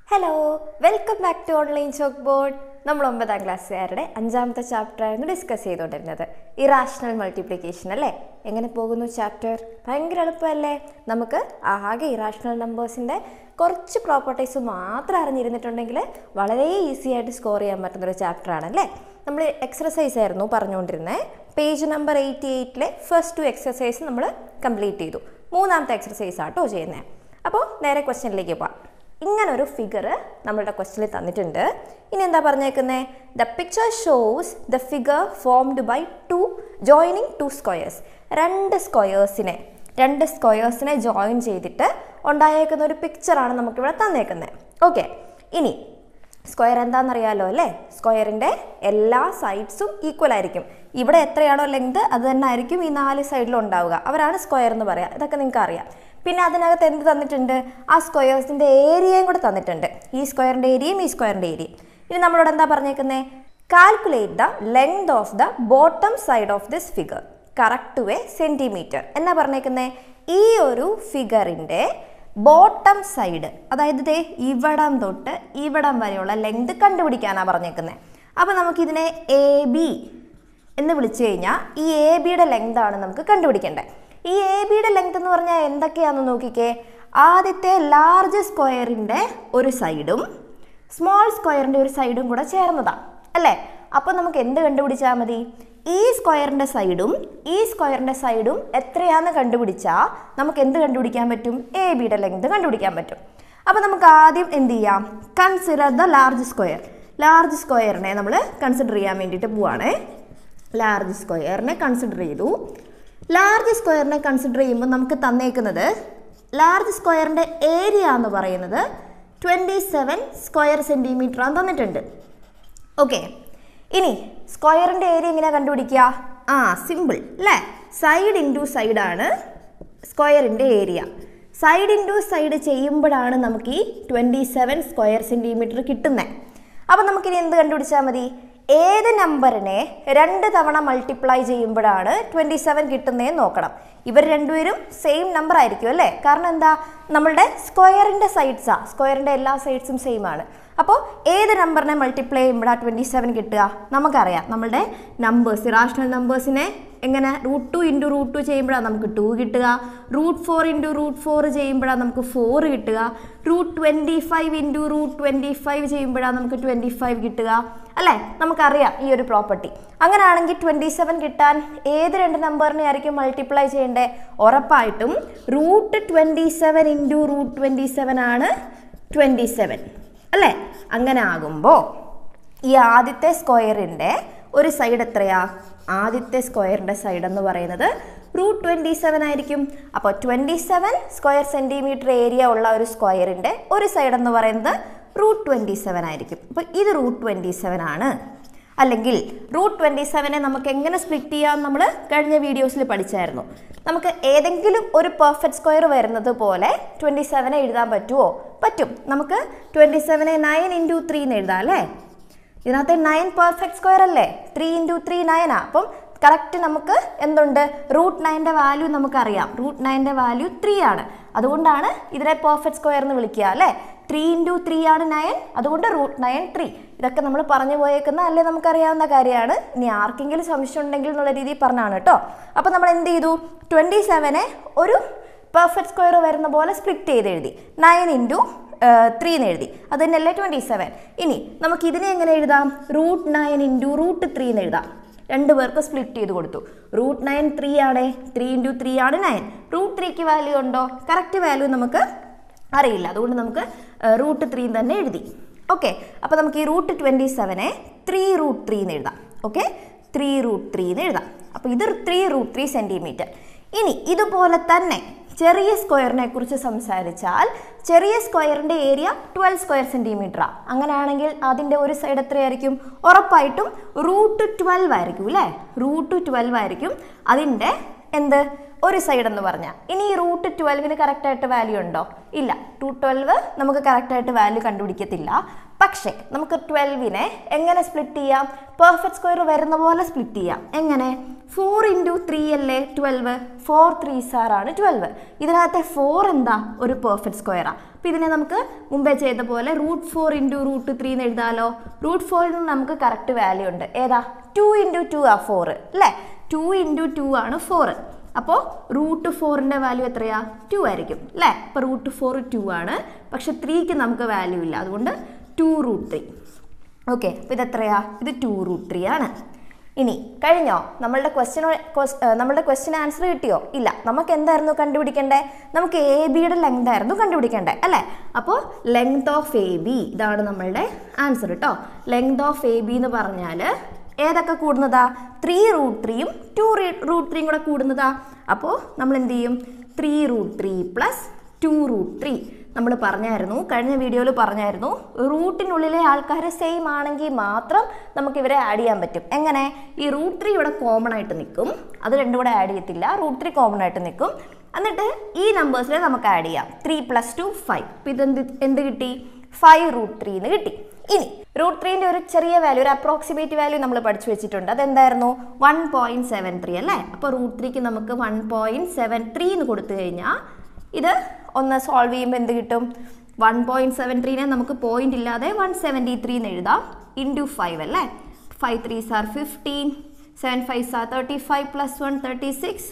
hello welcome back to online chalk board നമ്മൾ ഒമ്പതാം ക്ലാസ്സുകാരുടെ അഞ്ചാമത്തെ ചാപ്റ്റർ ആയിരുന്നു ഡിസ്കസ് ചെയ്തുകൊണ്ടിരുന്നത് ഇറാഷണൽ മൾട്ടിപ്ലിക്കേഷൻ അല്ലേ എങ്ങനെ പോകുന്നു ചാപ്റ്റർ ഭയങ്കര എളുപ്പമല്ലേ നമുക്ക് ആകെ ഇറാഷണൽ നമ്പേഴ്സിൻ്റെ കുറച്ച് പ്രോപ്പർട്ടീസ് മാത്രം അറിഞ്ഞിരുന്നിട്ടുണ്ടെങ്കിൽ വളരെ ഈസി ആയിട്ട് സ്കോർ ചെയ്യാൻ പറ്റുന്ന ഒരു ചാപ്റ്റർ ആണല്ലേ നമ്മൾ എക്സർസൈസ് ആയിരുന്നു പറഞ്ഞുകൊണ്ടിരുന്നത് പേജ് നമ്പർ എയ്റ്റി എയ്റ്റിലെ ഫസ്റ്റ് ടു എക്സർസൈസ് നമ്മൾ കംപ്ലീറ്റ് ചെയ്തു മൂന്നാമത്തെ എക്സർസൈസ് ആട്ടോ ചെയ്യുന്നത് അപ്പോൾ നേരെ ക്വസ്റ്റ്യനിലേക്ക് പോവാം ഇങ്ങനൊരു ഫിഗർ നമ്മളുടെ ക്വസ്റ്റ്യനിൽ തന്നിട്ടുണ്ട് ഇനി എന്താ പറഞ്ഞേക്കുന്നത് the picture shows the figure formed by two joining two squares രണ്ട് സ്ക്വയേഴ്സിനെ രണ്ട് സ്ക്വയേഴ്സിനെ ജോയിൻ ചെയ്തിട്ട് ഉണ്ടായേക്കുന്ന ഒരു പിക്ചറാണ് നമുക്കിവിടെ തന്നേക്കുന്നത് ഓക്കെ ഇനി സ്ക്വയർ എന്താണെന്നറിയാലോ അല്ലേ സ്ക്വയറിൻ്റെ എല്ലാ സൈഡ്സും ഈക്വൽ ആയിരിക്കും ഇവിടെ എത്രയാണോ ലെങ്ത് അത് തന്നെ ആയിരിക്കും ഈ നാല് സൈഡിലും ഉണ്ടാവുക അവരാണ് സ്ക്വയർ എന്ന് പറയുക ഇതൊക്കെ നിങ്ങൾക്ക് അറിയാം പിന്നെ അതിനകത്ത് എന്ത് തന്നിട്ടുണ്ട് ആ സ്ക്വയേഴ്സിൻ്റെ ഏരിയയും കൂടെ തന്നിട്ടുണ്ട് ഈ സ്ക്വയറിൻ്റെ ഏരിയയും ഈ സ്ക്വയറിൻ്റെ ഏരിയയും ഇനി നമ്മളോട് എന്താ പറഞ്ഞേക്കുന്നത് calculate the length of the bottom side of this figure correct way centimetre എന്നാ പറഞ്ഞേക്കുന്നത് ഈ ഒരു ഫിഗറിൻ്റെ ബോട്ടം സൈഡ് അതായത് ദേ ഇവിടം തൊട്ട് ഇവിടം വരെയുള്ള ലെങ്ത് കണ്ടുപിടിക്കാനാണ് പറഞ്ഞേക്കുന്നത് അപ്പോൾ നമുക്കിതിനെ എ ബി എന്ന് വിളിച്ചു കഴിഞ്ഞാൽ ഈ എ ബിയുടെ ലെങ്ത് ആണ് നമുക്ക് കണ്ടുപിടിക്കേണ്ടത് ഈ എ ബിയുടെ ലെങ്ത് എന്ന് പറഞ്ഞാൽ എന്തൊക്കെയാണെന്ന് നോക്കിക്കേ ആദ്യത്തെ ലാർജ് സ്ക്വയറിൻ്റെ ഒരു സൈഡും സ്മോൾ സ്ക്വയറിൻ്റെ ഒരു സൈഡും കൂടെ ചേർന്നതാണ് അല്ലേ അപ്പോൾ നമുക്ക് എന്ത് കണ്ടുപിടിച്ചാൽ മതി ഈ സ്ക്വയറിൻ്റെ സൈഡും ഈ സ്ക്വയറിൻ്റെ സൈഡും എത്രയാണെന്ന് കണ്ടുപിടിച്ചാൽ നമുക്ക് എന്ത് കണ്ടുപിടിക്കാൻ പറ്റും എ ബിയുടെ ലെങ്ത് കണ്ടുപിടിക്കാൻ പറ്റും അപ്പോൾ നമുക്ക് ആദ്യം എന്ത് ചെയ്യാം consider the large square large സ്ക്വയറിനെ നമ്മൾ കൺസിഡർ ചെയ്യാൻ വേണ്ടിയിട്ട് പോവാണേ ലാർജ് സ്ക്വയറിനെ കൺസിഡർ ചെയ്തു ലാർജ് സ്ക്വയറിനെ കൺസിഡർ ചെയ്യുമ്പോൾ നമുക്ക് തന്നേക്കുന്നത് ലാർജ് സ്ക്വയറിൻ്റെ ഏരിയ എന്ന് പറയുന്നത് ട്വൻറ്റി സെവൻ സ്ക്വയർ സെൻറ്റിമീറ്റർ ആണ് തന്നിട്ടുണ്ട് ഓക്കെ ഇനി സ്ക്വയറിൻ്റെ ഏരിയ എങ്ങനെയാണ് കണ്ടുപിടിക്കുക ആ സിമ്പിൾ അല്ലേ സൈഡ് ഇൻറ്റു സൈഡാണ് സ്ക്വയറിൻ്റെ ഏരിയ സൈഡ് ഇൻറ്റു സൈഡ് ചെയ്യുമ്പോഴാണ് നമുക്ക് ഈ ട്വൻറ്റി സെവൻ സ്ക്വയർ സെൻറ്റിമീറ്റർ കിട്ടുന്നത് അപ്പോൾ നമുക്കിനി എന്ത് കണ്ടുപിടിച്ചാൽ മതി ഏത് നമ്പറിനെ രണ്ട് തവണ മൾട്ടിപ്ലൈ ചെയ്യുമ്പോഴാണ് ട്വൻറ്റി സെവൻ കിട്ടുന്നതെന്ന് നോക്കണം ഇവർ രണ്ടുപേരും സെയിം നമ്പർ ആയിരിക്കും അല്ലേ കാരണം എന്താ നമ്മളുടെ സ്ക്വയറിൻ്റെ സൈഡ്സാ സ്ക്വയറിൻ്റെ എല്ലാ സൈഡ്സും സെയിം ആണ് അപ്പോൾ ഏത് നമ്പറിനെ മൾട്ടിപ്ലൈ ചെയ്യുമ്പോഴാണ് ട്വൻറ്റി സെവൻ കിട്ടുക നമുക്കറിയാം നമ്മളുടെ നമ്പേഴ്സ് ഇറാഷണൽ നമ്പേഴ്സിനെ എങ്ങനെ root two into root two ചെയ്യുമ്പോഴാണ് നമുക്ക് ടു കിട്ടുക root four into root four ചെയ്യുമ്പോഴാണ് നമുക്ക് ഫോർ കിട്ടുക root twenty five into root twenty five ചെയ്യുമ്പോഴാണ് നമുക്ക് ട്വൻറ്റി ഫൈവ് കിട്ടുക അല്ലേ നമുക്കറിയാം ഈ ഒരു പ്രോപ്പർട്ടി അങ്ങനെയാണെങ്കിൽ ട്വൻറ്റി സെവൻ കിട്ടാൻ ഏത് രണ്ട് നമ്പറിനെ ആയിരിക്കും മൾട്ടിപ്ലൈ ചെയ്യേണ്ടത് ഉറപ്പായിട്ടും root twenty seven into root twenty seven ആണ് ട്വൻറ്റി സെവൻ അല്ലേ അങ്ങനെ ആകുമ്പോൾ ഈ ആദ്യത്തെ സ്ക്വയറിൻ്റെ ഒരു സൈഡ് എത്രയാ ആദ്യത്തെ സ്ക്വയറിൻ്റെ സൈഡ് എന്ന് പറയുന്നത് റൂട്ട് ട്വൻറ്റി സെവൻ ആയിരിക്കും അപ്പോൾ twenty seven square centimetre area ഉള്ള ഒരു സ്ക്വയറിൻ്റെ ഒരു സൈഡ് എന്ന് പറയുന്നത് റൂട്ട് ട്വൻറ്റി സെവൻ ആയിരിക്കും അപ്പോൾ ഇത് റൂട്ട് ട്വൻറ്റി സെവൻ ആണ് അല്ലെങ്കിൽ റൂട്ട് ട്വൻറ്റി സെവനെ നമുക്ക് എങ്ങനെ സ്പ്ലിറ്റ് ചെയ്യാം നമ്മൾ കഴിഞ്ഞ വീഡിയോസിൽ പഠിച്ചായിരുന്നു നമുക്ക് ഏതെങ്കിലും ഒരു പെർഫെക്റ്റ് സ്ക്വയർ വരുന്നത് പോലെ ട്വൻറ്റി സെവനെ എഴുതാൻ പറ്റുമോ പറ്റും നമുക്ക് ട്വൻറ്റി സെവനെ നയൻ ഇൻറ്റു ത്രീ എന്ന് എഴുതാം അല്ലേ ഇതിനകത്ത് നയൻ പെർഫെക്റ്റ് സ്ക്വയർ അല്ലേ ത്രീ ഇൻറ്റു ത്രീ നയനാ അപ്പം കറക്റ്റ് നമുക്ക് എന്തുണ്ട് റൂട്ട് നയൻ്റെ വാല്യൂ നമുക്കറിയാം റൂട്ട് നയൻ്റെ വാല്യൂ ത്രീ ആണ് അതുകൊണ്ടാണ് ഇതിനെ പെർഫെക്റ്റ് സ്ക്വയർ എന്ന് വിളിക്കുക അല്ലേ ത്രീ ഇൻറ്റു ത്രീ ആണ് നയൻ അതുകൊണ്ട് റൂട്ട് നയൻ ത്രീ ഇതൊക്കെ നമ്മൾ പറഞ്ഞു പോയേക്കുന്ന അല്ലേ നമുക്കറിയാവുന്ന കാര്യമാണ് ഇനി ആർക്കെങ്കിലും സംശയം ഉണ്ടെങ്കിൽ എന്നുള്ള രീതിയിൽ പറഞ്ഞാണ് കേട്ടോ അപ്പോൾ നമ്മൾ എന്ത് ചെയ്തു ട്വൻറ്റി സെവനെ ഒരു പെർഫെക്റ്റ് സ്ക്വയർ വരുന്ന പോലെ സ്പ്ലിറ്റ് ചെയ്ത് എഴുതി നയൻ ഇൻറ്റു ത്രീ എന്ന് എഴുതി അത് തന്നെയല്ലേ ട്വൻറ്റി സെവൻ ഇനി നമുക്ക് ഇതിനെ എങ്ങനെ എഴുതാം root nine into root three എന്ന് എഴുതാം രണ്ട് പേർക്ക് സ്പ്ലിറ്റ് ചെയ്ത് കൊടുത്തു റൂട്ട് നയൻ ത്രീ ആണ് ത്രീ ഇൻറ്റു ത്രീ ആണ് നയൻ റൂട്ട് ത്രീക്ക് വാല്യൂ ഉണ്ടോ കറക്റ്റ് വാല്യൂ നമുക്ക് അറിയില്ല അതുകൊണ്ട് നമുക്ക് റൂട്ട് ത്രീ തന്നെ എഴുതി ഓക്കെ അപ്പോൾ നമുക്ക് ഈ റൂട്ട് ട്വൻറ്റി സെവനെ ത്രീ റൂട്ട് ത്രീ എന്ന് എഴുതാം ഓക്കെ ത്രീ റൂട്ട് ത്രീ എന്ന് എഴുതാം അപ്പോൾ ഇത് ത്രീ റൂട്ട് ത്രീ സെൻറ്റിമീറ്റർ ഇനി ഇതുപോലെ തന്നെ ചെറിയ സ്ക്വയറിനെ കുറിച്ച് സംസാരിച്ചാൽ ചെറിയ സ്ക്വയറിൻ്റെ ഏരിയ ട്വൽവ് സ്ക്വയർ സെൻറ്റിമീറ്ററാണ് അങ്ങനെയാണെങ്കിൽ അതിൻ്റെ ഒരു സൈഡ് എത്രയായിരിക്കും ഉറപ്പായിട്ടും റൂട്ട് ട്വൽവ് ആയിരിക്കും അല്ലേ റൂട്ട് ട്വൽവ് ആയിരിക്കും അതിൻ്റെ എന്ത് ഒരു സൈഡ് എന്ന് പറഞ്ഞാൽ ഇനി ഈ റൂട്ട് ട്വൽവിന് കറക്റ്റായിട്ട് വാല്യൂ ഉണ്ടോ ഇല്ല ടു ട്വൽവ് നമുക്ക് കറക്റ്റായിട്ട് വാല്യൂ കണ്ടുപിടിക്കത്തില്ല പക്ഷേ നമുക്ക് ട്വൽവിനെ എങ്ങനെ സ്പ്ലിറ്റ് ചെയ്യാം പെർഫെക്റ്റ് സ്ക്വയർ വരുന്ന പോലെ സ്പ്ലിറ്റ് ചെയ്യാം എങ്ങനെ ഫോർ ഇൻറ്റു ത്രീ അല്ലേ ട്വൽവ് ഫോർ ത്രീ സാറാണ് ട്വൽവ് ഇതിനകത്തെ ഫോർ എന്താ ഒരു പെർഫെക്റ്റ് സ്ക്വയറാണ് അപ്പോൾ ഇതിനെ നമുക്ക് മുമ്പേ ചെയ്ത പോലെ root four into root three എന്ന് എഴുതാലോ റൂട്ട് ഫോറിന് നമുക്ക് കറക്റ്റ് വാല്യൂ ഉണ്ട് ഏതാ ടു ഇൻറ്റു ടു ആ ഫോർ അല്ലേ ടു ഇൻറ്റു ടു ആണ് ഫോർ അപ്പോൾ റൂട്ട് ഫോറിൻ്റെ വാല്യൂ എത്രയാ ടു ആയിരിക്കും അല്ലേ അപ്പോൾ റൂട്ട് ഫോർ ടു ആണ് പക്ഷെ ത്രീക്ക് നമുക്ക് വാല്യൂ ഇല്ല അതുകൊണ്ട് ടു റൂട്ട് ത്രീ ഓക്കെ അപ്പോൾ ഇത് എത്രയാ ഇത് ടു റൂട്ട് ത്രീ ആണ് ഇനി കഴിഞ്ഞോ നമ്മളുടെ ക്വസ്റ്റ്യൻ നമ്മളുടെ ക്വസ്റ്റ്യൻ ആൻസർ കിട്ടിയോ ഇല്ല നമുക്ക് എന്തായിരുന്നു കണ്ടുപിടിക്കേണ്ടേ നമുക്ക് എ ബിയുടെ ലെങ്ത് ആയിരുന്നു കണ്ടുപിടിക്കേണ്ടേ അല്ലേ അപ്പോൾ ലെങ്ത് ഓഫ് എ ബി ഇതാണ് നമ്മളുടെ ആൻസർ കേട്ടോ ലെങ്ത് ഓഫ് എ ബി എന്ന് പറഞ്ഞാൽ ഏതൊക്കെ കൂടുന്നതാ ത്രീ റൂട്ട് ത്രീയും ടു റൂട്ട് ത്രീയും കൂടെ കൂടുന്നതാ അപ്പോൾ നമ്മൾ എന്ത് ചെയ്യും three root three plus two root three നമ്മൾ പറഞ്ഞായിരുന്നു കഴിഞ്ഞ വീഡിയോയിൽ പറഞ്ഞായിരുന്നു റൂട്ടിനുള്ളിലെ ആൾക്കാർ സെയിം ആണെങ്കിൽ മാത്രം നമുക്ക് ഇവരെ ആഡ് ചെയ്യാൻ പറ്റും എങ്ങനെ ഈ റൂട്ട് ത്രീ ഇവിടെ കോമൺ ആയിട്ട് നിൽക്കും അത് രണ്ടും കൂടെ ആഡ് ചെയ്യത്തില്ല റൂട്ട് ത്രീ കോമൺ ആയിട്ട് നിൽക്കും എന്നിട്ട് ഈ നമ്പേഴ്സിൽ നമുക്ക് ആഡ് ചെയ്യാം ത്രീ പ്ലസ് ടു ഫൈവ് അപ്പോൾ ഇതെന്ത് എന്ത് കിട്ടി ഫൈവ് റൂട്ട് ത്രീ എന്ന് കിട്ടി ഇനി റൂട്ട് ത്രീൻ്റെ ഒരു ചെറിയ വാല്യൂ ഒരു അപ്രോക്സിമേറ്റ് വാല്യൂ നമ്മൾ പഠിച്ചു വെച്ചിട്ടുണ്ട് അതെന്തായിരുന്നു വൺ പോയിന്റ് സെവൻ ത്രീ അല്ലേ അപ്പോൾ റൂട്ട് ത്രീക്ക് നമുക്ക് വൺ പോയിന്റ് സെവൻ ത്രീ എന്ന് കൊടുത്തു കഴിഞ്ഞാൽ ഇത് ഒന്ന് സോൾവ് ചെയ്യുമ്പോൾ എന്ത് കിട്ടും വൺ പോയിന്റ് സെവൻ ത്രീനെ നമുക്ക് പോയിന്റ് ഇല്ലാതെ വൺ സെവൻറ്റി ത്രീ എന്ന് എഴുതാം ഇൻറ്റു ഫൈവ് അല്ലേ five three are fifteen seven five are thirty five plus one thirty six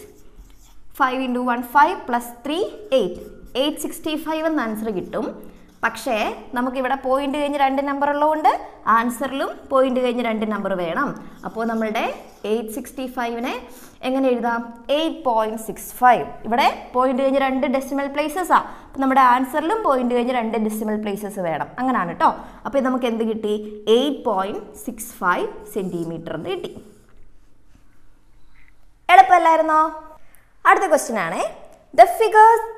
five into one five plus three eight eight sixty five എന്ന answer കിട്ടും പക്ഷേ നമുക്കിവിടെ point കഴിഞ്ഞ് രണ്ട് നമ്പർ ഉള്ളതുകൊണ്ട് ആൻസറിലും പോയിന്റ് കഴിഞ്ഞ് രണ്ട് നമ്പർ വേണം അപ്പോൾ നമ്മളുടെ എയ്റ്റ് സിക്സ്റ്റി ഫൈവിനെ എങ്ങനെ എഴുതാം എയ്റ്റ് പോയിന്റ് സിക്സ് ഫൈവ് ഇവിടെ പോയിന്റ് കഴിഞ്ഞ് രണ്ട് ഡെസിമൽ പ്ലേസസാണ് അപ്പോൾ നമ്മുടെ ആൻസറിലും പോയിന്റ് കഴിഞ്ഞ് രണ്ട് ഡെസിമൽ പ്ലേസസ് വേണം അങ്ങനെയാണ് കേട്ടോ അപ്പോൾ ഇത് നമുക്ക് എന്ത് കിട്ടി eight point six five centimetre എന്ന് കിട്ടി എളുപ്പമല്ലായിരുന്നോ അടുത്ത ക്വസ്റ്റ്യൻ ആണ് the figures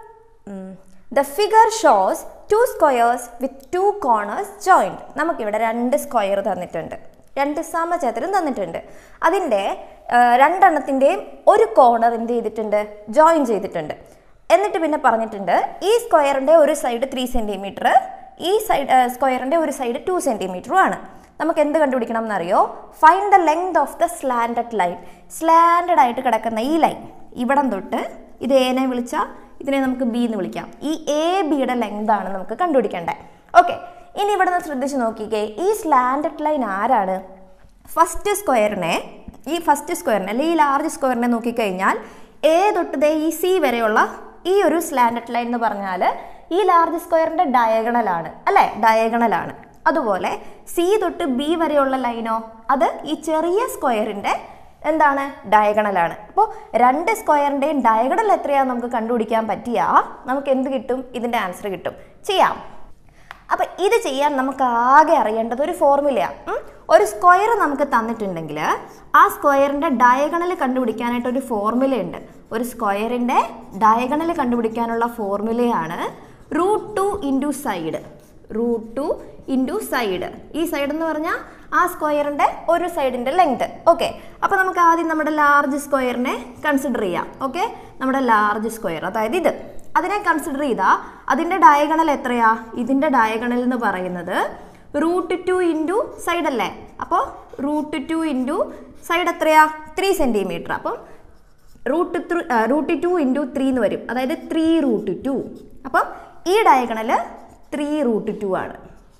the figure shows two squares with two corners joint നമുക്കിവിടെ രണ്ട് സ്ക്വയർ തന്നിട്ടുണ്ട് രണ്ട് സമചതുരം തന്നിട്ടുണ്ട് അതിൻ്റെ രണ്ടെണ്ണത്തിൻ്റെയും ഒരു കോർണർ എന്ത് ചെയ്തിട്ടുണ്ട് ജോയിൻ ചെയ്തിട്ടുണ്ട് എന്നിട്ട് പിന്നെ പറഞ്ഞിട്ടുണ്ട് ഈ സ്ക്വയറിൻ്റെ ഒരു സൈഡ് ത്രീ സെൻറ്റിമീറ്റർ ഈ സൈഡ് സ്ക്വയറിൻ്റെ ഒരു സൈഡ് ടു സെൻറ്റിമീറ്ററും ആണ് നമുക്ക് എന്ത് കണ്ടുപിടിക്കണം എന്നറിയോ find the length of the slanted line slanted ആയിട്ട് കിടക്കുന്ന ഈ ലൈൻ ഇവിടം തൊട്ട് ഇത് എനെ വിളിച്ചാൽ ഇതിനെ നമുക്ക് ബി എന്ന് വിളിക്കാം ഈ എ ബിയുടെ ലെങ്ത് ആണ് നമുക്ക് കണ്ടുപിടിക്കേണ്ടത് ഓക്കെ ഇനി ഇവിടെ നിന്ന് ശ്രദ്ധിച്ച് നോക്കിക്കേ ഈ സ്ലാൻഡഡ് ലൈൻ ആരാണ് ഫസ്റ്റ് സ്ക്വയറിനെ ഈ ഫസ്റ്റ് സ്ക്വയറിനെ അല്ലെങ്കിൽ ഈ ലാർജ് സ്ക്വയറിനെ നോക്കിക്കഴിഞ്ഞാൽ എ തൊട്ട് ദേ ഈ സി വരെയുള്ള ഈ ഒരു സ്ലാൻഡഡ് ലൈൻ എന്ന് പറഞ്ഞാൽ ഈ ലാർജ് സ്ക്വയറിൻ്റെ ഡയഗണലാണ് അല്ലേ ഡയഗണലാണ് അതുപോലെ സി തൊട്ട് ബി വരെയുള്ള ലൈനോ അത് ഈ ചെറിയ സ്ക്വയറിൻ്റെ എന്താണ് ഡയഗണലാണ് അപ്പോൾ രണ്ട് സ്ക്വയറിൻ്റെയും ഡയഗണൽ എത്രയാണെന്ന് നമുക്ക് കണ്ടുപിടിക്കാൻ പറ്റിയാൽ നമുക്ക് എന്ത് കിട്ടും ഇതിൻ്റെ ആൻസർ കിട്ടും ചെയ്യാം അപ്പം ഇത് ചെയ്യാൻ നമുക്ക് ആകെ അറിയേണ്ടത് ഒരു ഫോർമുലയാണ് ഒരു സ്ക്വയർ നമുക്ക് തന്നിട്ടുണ്ടെങ്കിൽ ആ സ്ക്വയറിൻ്റെ ഡയഗണൽ കണ്ടുപിടിക്കാനായിട്ട് ഒരു ഫോർമുലയുണ്ട് ഒരു സ്ക്വയറിൻ്റെ ഡയഗണൽ കണ്ടുപിടിക്കാനുള്ള ഫോർമുലയാണ് root two into side root two into side ഈ സൈഡ് എന്ന് പറഞ്ഞാൽ ആ സ്ക്വയറിൻ്റെ ഒരു സൈഡിൻ്റെ ലെങ്ത് ഓക്കെ അപ്പോൾ നമുക്ക് ആദ്യം നമ്മുടെ ലാർജ് സ്ക്വയറിനെ കൺസിഡർ ചെയ്യാം ഓക്കെ നമ്മുടെ ലാർജ് സ്ക്വയർ അതായത് ഇത് അതിനെ കൺസിഡർ ചെയ്താൽ അതിൻ്റെ ഡയഗണൽ എത്രയാ ഇതിൻ്റെ ഡയഗണൽ എന്ന് പറയുന്നത് റൂട്ട് ടു ഇൻറ്റു സൈഡ് അല്ലേ അപ്പോൾ റൂട്ട് ടു ഇൻറ്റു സൈഡ് എത്രയാ ത്രീ സെൻറ്റിമീറ്റർ അപ്പം root three root two into three എന്ന് വരും അതായത് ത്രീ റൂട്ട് ടു അപ്പം ഈ ഡയഗണൽ ത്രീ റൂട്ട് ടു ആണ്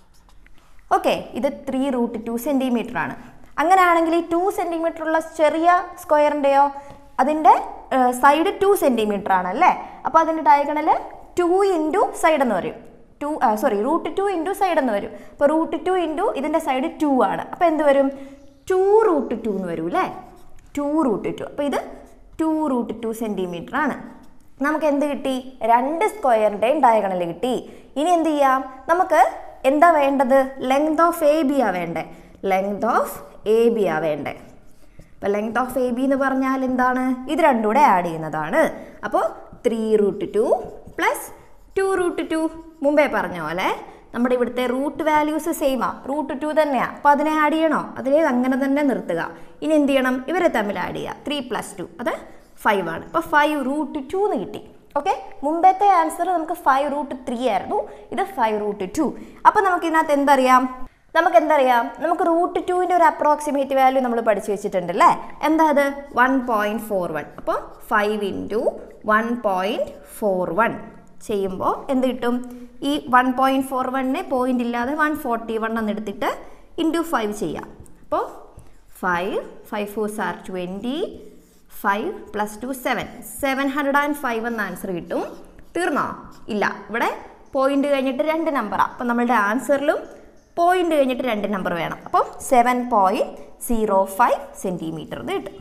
ഓക്കെ ഇത് ത്രീ റൂട്ട് ടു സെൻറ്റിമീറ്റർ ആണ് അങ്ങനെയാണെങ്കിൽ ഈ ടു സെൻറ്റിമീറ്റർ ഉള്ള ചെറിയ സ്ക്വയറിൻ്റെയോ അതിൻ്റെ സൈഡ് ടു സെൻറ്റിമീറ്റർ ആണ് അല്ലേ അപ്പോൾ അതിൻ്റെ ഡയഗണൽ ടു ഇൻറ്റു സൈഡ് എന്ന് വരും two sorry root two into side എന്ന് വരും അപ്പോൾ റൂട്ട് ടു ഇൻറ്റു ഇതിൻ്റെ സൈഡ് ടു ആണ് അപ്പോൾ എന്ത് വരും ടു റൂട്ട് ടു എന്ന് വരും അല്ലേ ടു റൂട്ട് ടു അപ്പോൾ ഇത് ടു റൂട്ട് ടു സെൻറ്റിമീറ്റർ ആണ് നമുക്ക് എന്ത് കിട്ടി രണ്ട് സ്ക്വയറിൻ്റെയും ഡയഗണൽ കിട്ടി ഇനി എന്ത് ചെയ്യാം നമുക്ക് എന്താ വേണ്ടത് ലെങ്ത് ഓഫ് എ ബി ആ വേണ്ടേ ലെങ്ത് ഓഫ് എ ബി ആ വേണ്ടേ അപ്പോൾ ലെങ്ത് ഓഫ് എ ബി എന്ന് പറഞ്ഞാൽ എന്താണ് ഇത് രണ്ടും കൂടെ ആഡ് ചെയ്യുന്നതാണ് അപ്പോൾ three root two plus two root two മുമ്പേ പറഞ്ഞ പോലെ നമ്മുടെ ഇവിടുത്തെ റൂട്ട് വാല്യൂസ് സെയിമാ റൂട്ട് ടു തന്നെയാണ് അപ്പോൾ അതിനെ ആഡ് ചെയ്യണോ അതിനെ അങ്ങനെ തന്നെ നിർത്തുക ഇനി എന്ത് ചെയ്യണം ഇവരെ തമ്മിൽ ആഡ് ചെയ്യുക ത്രീ പ്ലസ് ടു അത് ഫൈവ് ആണ് അപ്പോൾ ഫൈവ് റൂട്ട് ടു എന്ന് കിട്ടി ഓക്കെ മുമ്പത്തെ ആൻസർ നമുക്ക് ഫൈവ് റൂട്ട് ത്രീ ആയിരുന്നു ഇത് ഫൈവ് റൂട്ട് ടു അപ്പോൾ നമുക്ക് ഇതിനകത്ത് എന്തറിയാം നമുക്ക് എന്തറിയാം നമുക്ക് റൂട്ട് ടുവിൻ്റെ ഒരു അപ്രോക്സിമേറ്റ് വാല്യൂ നമ്മൾ പഠിച്ചു വെച്ചിട്ടുണ്ട് അല്ലേ എന്താ അത് വൺ പോയിൻറ്റ് ഫോർ വൺ അപ്പോൾ five into one point four one ചെയ്യുമ്പോൾ എന്ത് കിട്ടും ഈ വൺ പോയിൻറ്റ് ഫോർ വണ്ണിനെ പോയിൻ്റ് ഇല്ലാതെ വൺ ഫോർട്ടി വൺ എന്ന് എടുത്തിട്ട് ഇൻറ്റു ഫൈവ് ചെയ്യാം അപ്പോൾ five five fours are twenty five plus two seven seven hundred and five എന്ന ആൻസർ കിട്ടും തീർന്നോ ഇല്ല ഇവിടെ പോയിന്റ് കഴിഞ്ഞിട്ട് രണ്ട് നമ്പറാണ് അപ്പം നമ്മളുടെ ആൻസറിലും പോയിന്റ് കഴിഞ്ഞിട്ട് രണ്ട് നമ്പർ വേണം അപ്പം seven point zero five centimetre എന്ന് കിട്ടും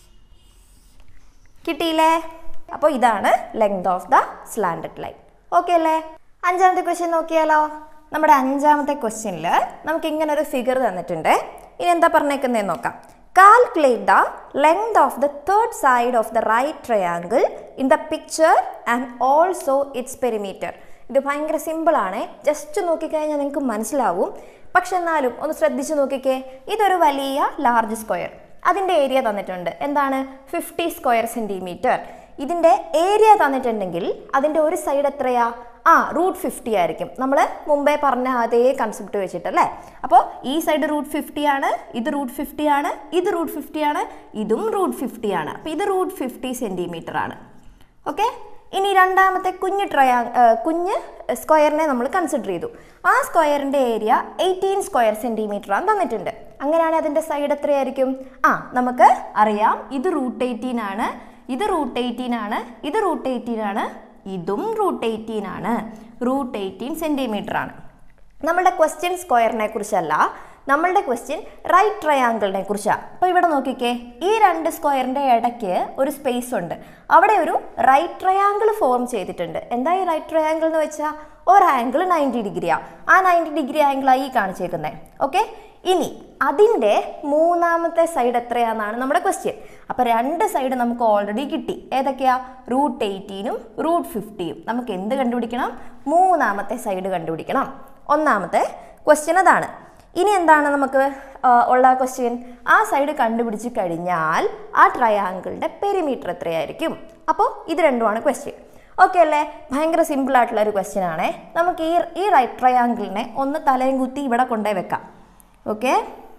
കിട്ടിയില്ലേ അപ്പോൾ ഇതാണ് length of the slanted line okay അല്ലേ അഞ്ചാമത്തെ ക്വസ്റ്റ്യൻ നോക്കിയാലോ നമ്മുടെ അഞ്ചാമത്തെ ക്വസ്റ്റ്യനിൽ നമുക്ക് ഇങ്ങനെ ഒരു ഫിഗർ തന്നിട്ടുണ്ട് ഇനി എന്താ പറഞ്ഞേക്കുന്നതെന്ന് നോക്കാം calculate the length of the third side of the right triangle in the picture and also its perimeter ഇത് ഭയങ്കര സിമ്പിളാണ് ജസ്റ്റ് നോക്കിക്കഴിഞ്ഞാൽ നിങ്ങൾക്ക് മനസ്സിലാവും പക്ഷെ എന്നാലും ഒന്ന് ശ്രദ്ധിച്ച് നോക്കിക്കേ ഇതൊരു വലിയ ലാർജ് സ്ക്വയർ അതിൻ്റെ ഏരിയ തന്നിട്ടുണ്ട് എന്താണ് ഫിഫ്റ്റി സ്ക്വയർ സെൻറ്റിമീറ്റർ ഇതിൻ്റെ ഏരിയ തന്നിട്ടുണ്ടെങ്കിൽ അതിൻ്റെ ഒരു സൈഡ് എത്രയാ ആ റൂട്ട് ഫിഫ്റ്റി ആയിരിക്കും നമ്മൾ മുമ്പേ പറഞ്ഞ അതേ കൺസെപ്റ്റ് വെച്ചിട്ടല്ലേ അപ്പോൾ ഈ സൈഡ് റൂട്ട് ഫിഫ്റ്റി ആണ് ഇത് റൂട്ട് ഫിഫ്റ്റി ആണ് ഇത് റൂട്ട് ഫിഫ്റ്റി ആണ് ഇതും റൂട്ട് ഫിഫ്റ്റി ആണ് അപ്പോൾ ഇത് റൂട്ട് ഫിഫ്റ്റി സെൻറ്റിമീറ്റർ ആണ് ഓക്കെ ഇനി രണ്ടാമത്തെ കുഞ്ഞ് ട്രയാ കുഞ്ഞ് സ്ക്വയറിനെ നമ്മൾ കൺസിഡർ ചെയ്തു ആ സ്ക്വയറിൻ്റെ ഏരിയ എയ്റ്റീൻ സ്ക്വയർ സെൻറ്റിമീറ്റർ ആണ് തന്നിട്ടുണ്ട് അങ്ങനെയാണെങ്കിൽ അതിൻ്റെ സൈഡ് എത്രയായിരിക്കും ആ നമുക്ക് അറിയാം ഇത് റൂട്ട് എയ്റ്റീൻ ആണ് ഇത് റൂട്ട് എയ്റ്റീൻ ആണ് ഇത് റൂട്ട് എയ്റ്റീൻ ആണ് ഇതും റൂട്ട് എയ്റ്റീൻ ആണ് റൂട്ട് എയ്റ്റീൻ സെൻറ്റിമീറ്റർ ആണ് നമ്മളുടെ ക്വസ്റ്റ്യൻ സ്ക്വയറിനെ കുറിച്ചല്ല നമ്മളുടെ ക്വസ്റ്റ്യൻ റൈറ്റ് ട്രയാങ്കിളിനെ കുറിച്ചാണ് അപ്പോൾ ഇവിടെ നോക്കിക്കേ ഈ രണ്ട് സ്ക്വയറിൻ്റെ ഇടയ്ക്ക് ഒരു സ്പേസ് ഉണ്ട് അവിടെ ഒരു റൈറ്റ് ട്രയാങ്കിൾ ഫോം ചെയ്തിട്ടുണ്ട് എന്താ ഈ റൈറ്റ് ട്രയാങ്കിൾ എന്ന് വെച്ചാൽ ഒരു ആംഗിൾ നയൻറ്റി ഡിഗ്രിയാണ് ആ നയൻറ്റി ഡിഗ്രി ആംഗിളായി ഈ കാണിച്ചേക്കുന്നത് ഓക്കെ ഇനി അതിൻ്റെ മൂന്നാമത്തെ സൈഡ് എത്രയാണെന്നാണ് നമ്മുടെ ക്വസ്റ്റ്യൻ അപ്പോൾ രണ്ട് സൈഡ് നമുക്ക് ഓൾറെഡി കിട്ടി ഏതൊക്കെയാ റൂട്ട് എയ്റ്റീനും റൂട്ട് ഫിഫ്റ്റിയും നമുക്ക് എന്ത് കണ്ടുപിടിക്കണം മൂന്നാമത്തെ സൈഡ് കണ്ടുപിടിക്കണം ഒന്നാമത്തെ ക്വസ്റ്റ്യൻ അതാണ് ഇനി എന്താണ് നമുക്ക് ആ, ഉള്ള ക്വസ്റ്റ്യൻ ആ സൈഡ് കണ്ടുപിടിച്ച് കഴിഞ്ഞാൽ ആ ട്രയാങ്കിളിൻ്റെ പെരിമീറ്റർ എത്രയായിരിക്കും അപ്പോൾ ഇത് രണ്ടുമാണ് ക്വസ്റ്റ്യൻ ഓക്കെ അല്ലേ ഭയങ്കര സിമ്പിൾ ആയിട്ടുള്ള ഒരു ക്വസ്റ്റ്യൻ ആണേ നമുക്ക് ഈ ഈ റൈറ്റ് ട്രയാങ്കിളിനെ ഒന്ന് തലയും കുത്തി ഇവിടെ കൊണ്ടുപോയി വെക്കാം ഓക്കെ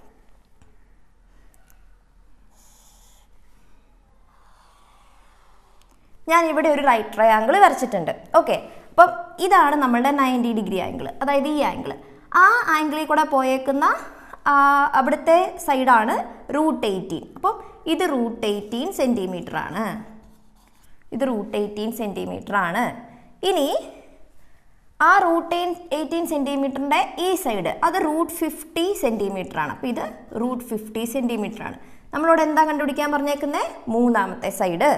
ഞാൻ ഇവിടെ ഒരു റൈറ്റ് ട്രയാങ്കിൾ വരച്ചിട്ടുണ്ട് ഓക്കെ അപ്പം ഇതാണ് നമ്മളുടെ നയൻറ്റി ഡിഗ്രി ആംഗിൾ അതായത് ഈ ആംഗിൾ ആ ആംഗിളിൽ കൂടെ പോയേക്കുന്ന ആ, അവിടുത്തെ സൈഡാണ് റൂട്ട് എയ്റ്റീൻ അപ്പം ഇത് റൂട്ട് എയ്റ്റീൻ സെൻറ്റിമീറ്റർ ആണ് ഇത് റൂട്ട് എയ്റ്റീൻ സെൻറ്റിമീറ്റർ ആണ് ഇനി ആ റൂട്ട് എയ്റ്റീൻ സെൻറ്റിമീറ്ററിൻ്റെ ഈ സൈഡ് അത് റൂട്ട് ഫിഫ്റ്റി സെൻറ്റിമീറ്റർ ആണ് അപ്പോൾ ഇത് റൂട്ട് ഫിഫ്റ്റി സെൻറ്റിമീറ്റർ ആണ് നമ്മളോട് എന്താ കണ്ടുപിടിക്കാൻ പറഞ്ഞേക്കുന്നത് മൂന്നാമത്തെ സൈഡ്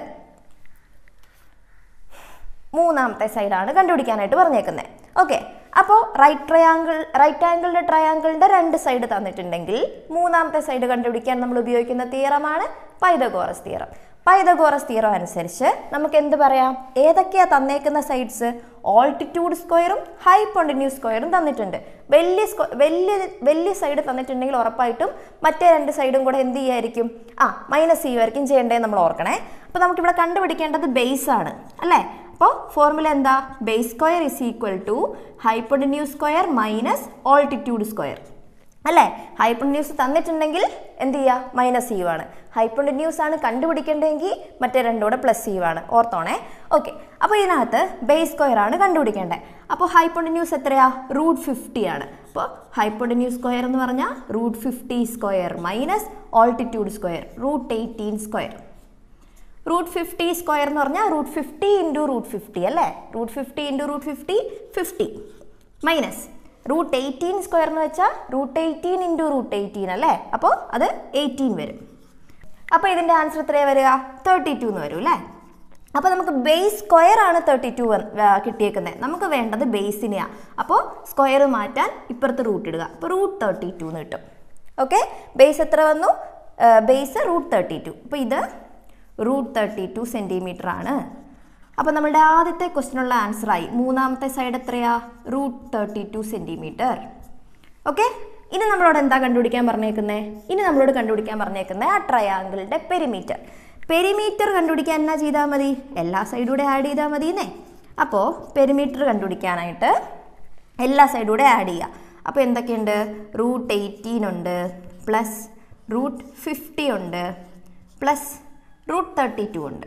മൂന്നാമത്തെ സൈഡാണ് കണ്ടുപിടിക്കാനായിട്ട് പറഞ്ഞേക്കുന്നത് ഓക്കെ അപ്പോൾ റൈറ്റ് ട്രയാങ്കിൾ റൈറ്റ് ആംഗിളിൻ്റെ ട്രയാങ്കിളിൻ്റെ രണ്ട് സൈഡ് തന്നിട്ടുണ്ടെങ്കിൽ മൂന്നാമത്തെ സൈഡ് കണ്ടുപിടിക്കാൻ നമ്മൾ ഉപയോഗിക്കുന്ന തിയറമാണ് പൈതഗോറസ് തിയറം പൈതഗോറസ് തിയറം അനുസരിച്ച് നമുക്ക് എന്ത് പറയാം ഏതൊക്കെയാ തന്നേക്കുന്ന സൈഡ്സ് ഓൾട്ടിറ്റ്യൂഡ് സ്ക്വയറും ഹൈപ്പൊണ്ടിന്യൂസ് സ്ക്വയറും തന്നിട്ടുണ്ട് വലിയ സ്ക്വ വലിയ വലിയ സൈഡ് തന്നിട്ടുണ്ടെങ്കിൽ ഉറപ്പായിട്ടും മറ്റേ രണ്ട് സൈഡും കൂടെ എന്ത് ചെയ്യായിരിക്കും ആ മൈനസ് ചെയ്യുമായിരിക്കും ചെയ്യേണ്ടത് നമ്മൾ ഓർക്കണേ അപ്പോൾ നമുക്കിവിടെ കണ്ടുപിടിക്കേണ്ടത് ബേസ് ആണ് അല്ലേ അപ്പോൾ ഫോർമുല എന്താ base square is equal to hypotenuse square minus altitude square അല്ലേ ഹൈപ്പൊണ്ടിന്യൂസ് തന്നിട്ടുണ്ടെങ്കിൽ എന്ത് ചെയ്യുക മൈനസ് ചെയ്യുവാണ് ഹൈപ്പൊണ്ടിന്യൂസ് ആണ് കണ്ടുപിടിക്കേണ്ടതെങ്കിൽ മറ്റേ രണ്ടും കൂടെ പ്ലസ് ചെയ്യുവാണ് ഓർത്തോണേ ഓക്കെ അപ്പോൾ ഇതിനകത്ത് ബേസ് സ്ക്വയർ ആണ് കണ്ടുപിടിക്കേണ്ടത് അപ്പോൾ ഹൈപ്പൊണ്ടിന്യൂസ് എത്രയാ റൂട്ട് ഫിഫ്റ്റി ആണ് അപ്പോൾ ഹൈപ്പൊണ്ടിന്യൂസ് സ്ക്വയർ എന്ന് പറഞ്ഞാൽ root fifty square minus altitude square root eighteen square root fifty square എന്ന് പറഞ്ഞാൽ root fifty into root fifty അല്ലേ root fifty into root fifty fifty minus root eighteen square എന്ന് വെച്ചാൽ root eighteen into root eighteen അല്ലേ അപ്പോൾ അത് eighteen വരും അപ്പോൾ ഇതിൻ്റെ ആൻസർ എത്രയാണ് വരിക തേർട്ടി ടു എന്ന് വരും അല്ലേ അപ്പോൾ നമുക്ക് ബേസ് സ്ക്വയർ ആണ് തേർട്ടി ടു കിട്ടിയേക്കുന്നത് നമുക്ക് വേണ്ടത് ബേസിനെയാണ് അപ്പോൾ സ്ക്വയർ മാറ്റാൻ ഇപ്പുറത്ത് റൂട്ട് ഇടുക അപ്പോൾ റൂട്ട് തേർട്ടി ടു എന്ന് കിട്ടും ഓക്കെ ബേസ് എത്ര വന്നു ബേസ് റൂട്ട് തേർട്ടി ടു അപ്പോൾ ഇത് റൂട്ട് തേർട്ടി ടു സെൻറ്റിമീറ്റർ ആണ് അപ്പോൾ നമ്മളുടെ ആദ്യത്തെ ക്വസ്റ്റിനുള്ള ആൻസറായി മൂന്നാമത്തെ സൈഡ് എത്രയാ root thirty two centimetre okay ഇനി നമ്മളോട് എന്താ കണ്ടുപിടിക്കാൻ പറഞ്ഞേക്കുന്നത് ഇനി നമ്മളോട് കണ്ടുപിടിക്കാൻ പറഞ്ഞേക്കുന്നത് ആ ട്രയാങ്കിളിൻ്റെ പെരിമീറ്റർ പെരിമീറ്റർ കണ്ടുപിടിക്കാൻ എന്നാ ചെയ്താൽ മതി എല്ലാ സൈഡൂടെ ആഡ് ചെയ്താൽ മതി എന്നേ അപ്പോൾ പെരിമീറ്റർ കണ്ടുപിടിക്കാനായിട്ട് എല്ലാ സൈഡൂടെ ആഡ് ചെയ്യുക അപ്പോൾ എന്തൊക്കെയുണ്ട് റൂട്ട് എയ്റ്റീൻ ഉണ്ട് പ്ലസ് റൂട്ട് ഫിഫ്റ്റി ഉണ്ട് പ്ലസ് റൂട്ട് തേർട്ടി ടു ഉണ്ട്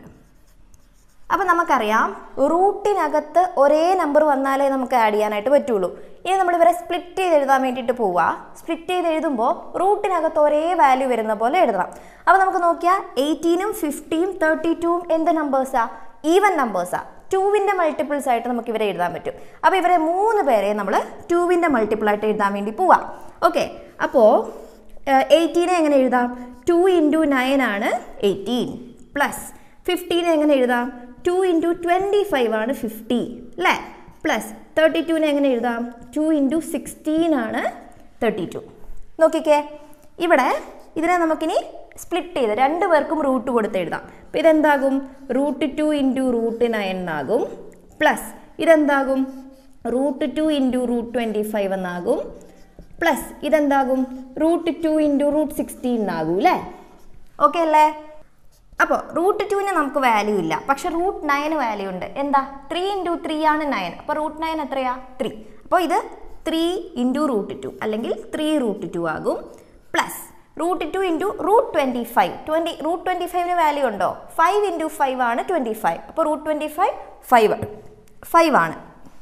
അപ്പം നമുക്കറിയാം റൂട്ടിനകത്ത് ഒരേ നമ്പർ വന്നാലേ നമുക്ക് ആഡ് ചെയ്യാനായിട്ട് പറ്റുള്ളൂ ഇനി നമ്മൾ ഇവരെ സ്പ്ലിറ്റ് ചെയ്ത് എഴുതാൻ വേണ്ടിയിട്ട് പോവുക സ്പ്ലിറ്റ് ചെയ്ത് എഴുതുമ്പോൾ റൂട്ടിനകത്ത് ഒരേ വാല്യൂ വരുന്ന പോലെ എഴുതണം അപ്പോൾ നമുക്ക് നോക്കിയാൽ എയ്റ്റീനും ഫിഫ്റ്റിയും തേർട്ടി ടൂവും എന്ത് നമ്പേഴ്സാ ഈവൻ നമ്പേഴ്സാ ടൂവിൻ്റെ മൾട്ടിപ്പിൾസ് ആയിട്ട് നമുക്ക് ഇവരെ എഴുതാൻ പറ്റും അപ്പോൾ ഇവരെ മൂന്ന് പേരെ നമ്മൾ ടൂവിൻ്റെ മൾട്ടിപ്പിൾ ആയിട്ട് എഴുതാൻ വേണ്ടി പോവാം ഓക്കെ അപ്പോൾ എയ്റ്റീനെ എങ്ങനെ എഴുതാം ടു ഇൻറ്റു നയൻ ആണ് എയ്റ്റീൻ പ്ലസ് ഫിഫ്റ്റീനെ എങ്ങനെ എഴുതാം ടു ഇൻറ്റു ട്വൻറ്റി ഫൈവ് ആണ് ഫിഫ്റ്റി അല്ലേ പ്ലസ് തേർട്ടി ടുവിനെ എങ്ങനെ എഴുതാം ടു ഇൻറ്റു സിക്സ്റ്റീൻ ആണ് തേർട്ടി ടു നോക്കിക്കേ ഇവിടെ ഇതിനെ നമുക്കിനി സ്പ്ലിറ്റ് ചെയ്ത് രണ്ട് പേർക്കും റൂട്ട് കൊടുത്ത് എഴുതാം അപ്പോൾ ഇതെന്താകും root two into root nine എന്നാകും പ്ലസ് ഇതെന്താകും root two into root twenty five എന്നാകും പ്ലസ് ഇതെന്താകും root two into root sixteen എന്നാകും അല്ലേ ഓക്കെ അല്ലേ അപ്പോൾ റൂട്ട് ടുവിന് നമുക്ക് വാല്യൂ ഇല്ല പക്ഷെ റൂട്ട് നയന് വാല്യൂ ഉണ്ട് എന്താ ത്രീ ഇൻറ്റു ത്രീ ആണ് നയൻ അപ്പോൾ റൂട്ട് നയൻ എത്രയാ ത്രീ അപ്പോൾ ഇത് ത്രീ ഇൻറ്റു റൂട്ട് ടു അല്ലെങ്കിൽ ത്രീ റൂട്ട് ടു ആകും plus root two into root twenty five twenty root twenty ഫൈവിന് വാല്യൂ ഉണ്ടോ ഫൈവ് ഇൻറ്റു ഫൈവ് ആണ് ട്വൻറ്റി ഫൈവ് അപ്പോൾ root twenty five five five ആണ്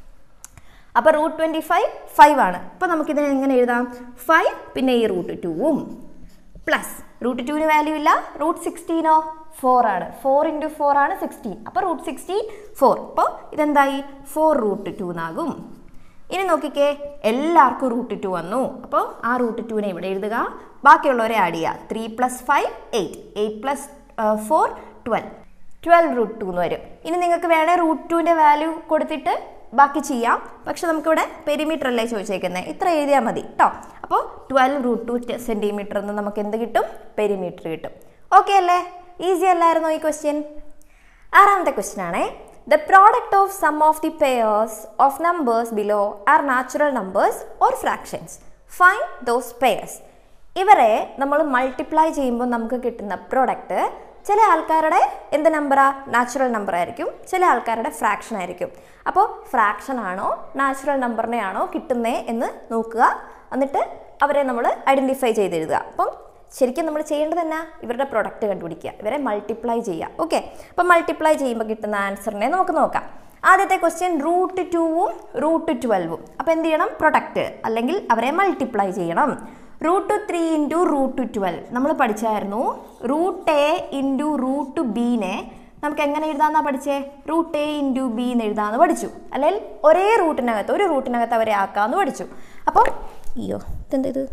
അപ്പോൾ റൂട്ട് ട്വൻറ്റി ഫൈവ് ഫൈവ് ആണ് അപ്പോൾ നമുക്കിതിനെ എങ്ങനെ എഴുതാം ഫൈവ് പിന്നെ ഈ റൂട്ട് ടുവും പ്ലസ് റൂട്ട് ടുവിന് വാല്യൂ ഇല്ല റൂട്ട് സിക്സ്റ്റീനോ ഫോർ ആണ് ഫോർ ഇൻറ്റു ഫോർ ആണ് സിക്സ്റ്റീൻ അപ്പോൾ റൂട്ട് സിക്സ്റ്റീൻ ഫോർ അപ്പോൾ ഇതെന്തായി ഫോർ റൂട്ട് ടു എന്നാകും ഇനി നോക്കിക്കേ എല്ലാവർക്കും റൂട്ട് ടു വന്നു അപ്പോൾ ആ റൂട്ട് ടുവിനെ ഇവിടെ എഴുതുക ബാക്കിയുള്ളവരെ ആഡ് ചെയ്യുക three plus five eight eight plus four twelve twelve root two എന്ന് വരും ഇനി നിങ്ങൾക്ക് വേണേൽ റൂട്ട് ടുവിൻ്റെ വാല്യൂ കൊടുത്തിട്ട് ബാക്കി ചെയ്യാം പക്ഷെ നമുക്കിവിടെ പെരിമീറ്റർ അല്ലേ ചോദിച്ചേക്കുന്നത് ഇത്ര എഴുതിയാൽ മതി കേട്ടോ അപ്പോൾ ട്വൽവ് റൂട്ട് ടു സെൻറ്റിമീറ്റർ എന്ന് നമുക്ക് എന്ത് കിട്ടും പെരിമീറ്റർ കിട്ടും ഓക്കെ അല്ലേ ഈസി അല്ലായിരുന്നോ ഈ ക്വസ്റ്റ്യൻ ആറാമത്തെ ക്വസ്റ്റ്യൻ ആണേ the product of sum of the pairs of numbers below are natural numbers or fractions fine those pairs ഇവരെ നമ്മൾ മൾട്ടിപ്ലൈ ചെയ്യുമ്പോൾ നമുക്ക് കിട്ടുന്ന പ്രോഡക്റ്റ് ചില ആൾക്കാരുടെ എന്ത് നമ്പറാ നാച്ചുറൽ നമ്പർ ആയിരിക്കും ചില ആൾക്കാരുടെ ഫ്രാക്ഷൻ ആയിരിക്കും അപ്പോൾ ഫ്രാക്ഷൻ ആണോ നാച്ചുറൽ നമ്പറിനെ ആണോ കിട്ടുന്നേ എന്ന് നോക്കുക എന്നിട്ട് അവരെ നമ്മൾ ഐഡൻറ്റിഫൈ ചെയ്തെഴുതുക അപ്പം ശരിക്കും നമ്മൾ ചെയ്യേണ്ടത് തന്നെ ഇവരുടെ പ്രൊഡക്റ്റ് കണ്ടുപിടിക്കുക ഇവരെ മൾട്ടിപ്ലൈ ചെയ്യുക ഓക്കെ അപ്പം മൾട്ടിപ്ലൈ ചെയ്യുമ്പോൾ കിട്ടുന്ന ആൻസറിനെ നമുക്ക് നോക്കാം ആദ്യത്തെ ക്വസ്റ്റ്യൻ റൂട്ട് ടുവും റൂട്ട് ട്വൽവും അപ്പോൾ എന്ത് ചെയ്യണം പ്രൊഡക്റ്റ് അല്ലെങ്കിൽ അവരെ മൾട്ടിപ്ലൈ ചെയ്യണം root three into root twelve നമ്മൾ പഠിച്ചായിരുന്നു റൂട്ട് എ ഇൻറ്റു റൂട്ട് ബീനെ നമുക്ക് എങ്ങനെ എഴുതാമെന്നാ പഠിച്ചേ റൂട്ട് എ ഇൻറ്റു ബി എന്ന് എഴുതാമെന്ന് പഠിച്ചു അല്ലെങ്കിൽ ഒരേ റൂട്ടിനകത്ത് ഒരു റൂട്ടിനകത്ത് അവരെ ആക്കാമെന്ന് പഠിച്ചു അപ്പോൾ അയ്യോ ഇതെന്താ ഇത്